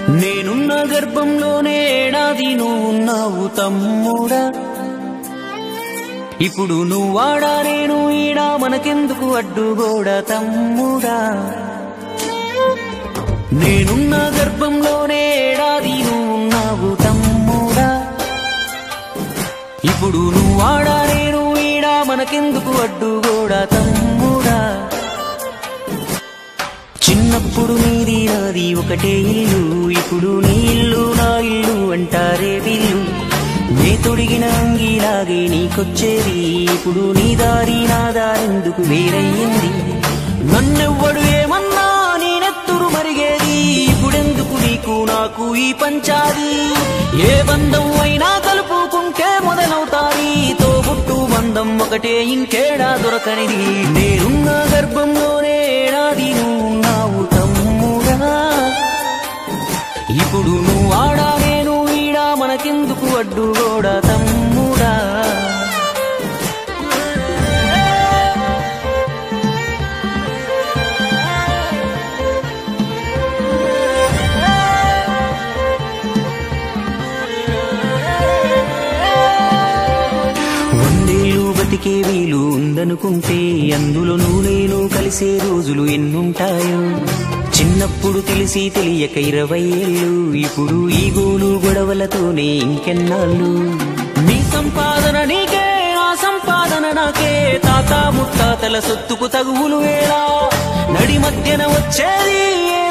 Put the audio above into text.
నేనున్న గర్భంలోనే ఏడాది నువ్వు ఉన్నావు తమ్ముడా ఇప్పుడు నువ్వాడా నేను ఈడా మనకెందుకు అడ్డుగోడా తమ్ముడా నేనున్న గర్భంలోనే ఏడాది నువ్వు ఉన్నావు తమ్ముడా ఇప్పుడు నువ్వాడా నేను ఈడా మనకెందుకు అడ్డుగోడా తమ్ముడా చిన్నప్పుడు నీది నాది ఒకటే ఇల్లు ఇప్పుడు నీ ఇల్లు నా ఇల్లు అంటారే వీళ్ళు నే తొడిగిన అంగిలాగే నీకొచ్చేది ఇప్పుడు నీ దారి నా దారెందుకు వేరయ్యింది నన్నెవ్వడు ఏమన్నా నేనెత్తురు మరిగేది ఇప్పుడెందుకు నీకు నాకు ఈ పంచాది ఏ బంధం అయినా కలుపుకుంటే మొదలవుతాది తోబుట్టు బంధం ఒకటే ఇంకేడా దొరకనిది నేనున్న గర్భంలోనే ఏడాది నువ్వు ఉన్నావు తమ్ముడా ఇప్పుడు నువ్వు ఆడా నేను ఈడా మనకెందుకు అడ్డుగోడా తమ్ముడా వందేళ్ళు బతికే వీలు ఉందనుకుంటే అందులో నువ్వు నేను కలిసే రోజులు ఎన్నుంటాయో చిన్నప్పుడు తెలిసి తెలియక ఇరవై ఏళ్ళు ఇప్పుడు ఈ గోలు గొడవలతోనే ఇంకెన్నాళ్ళు నీ సంపాదన నీకే నా సంపాదన నాకే తాత ముత్తాతల సొత్తుకు తగువులు వేళ నడి మధ్యన వచ్చేది ఏ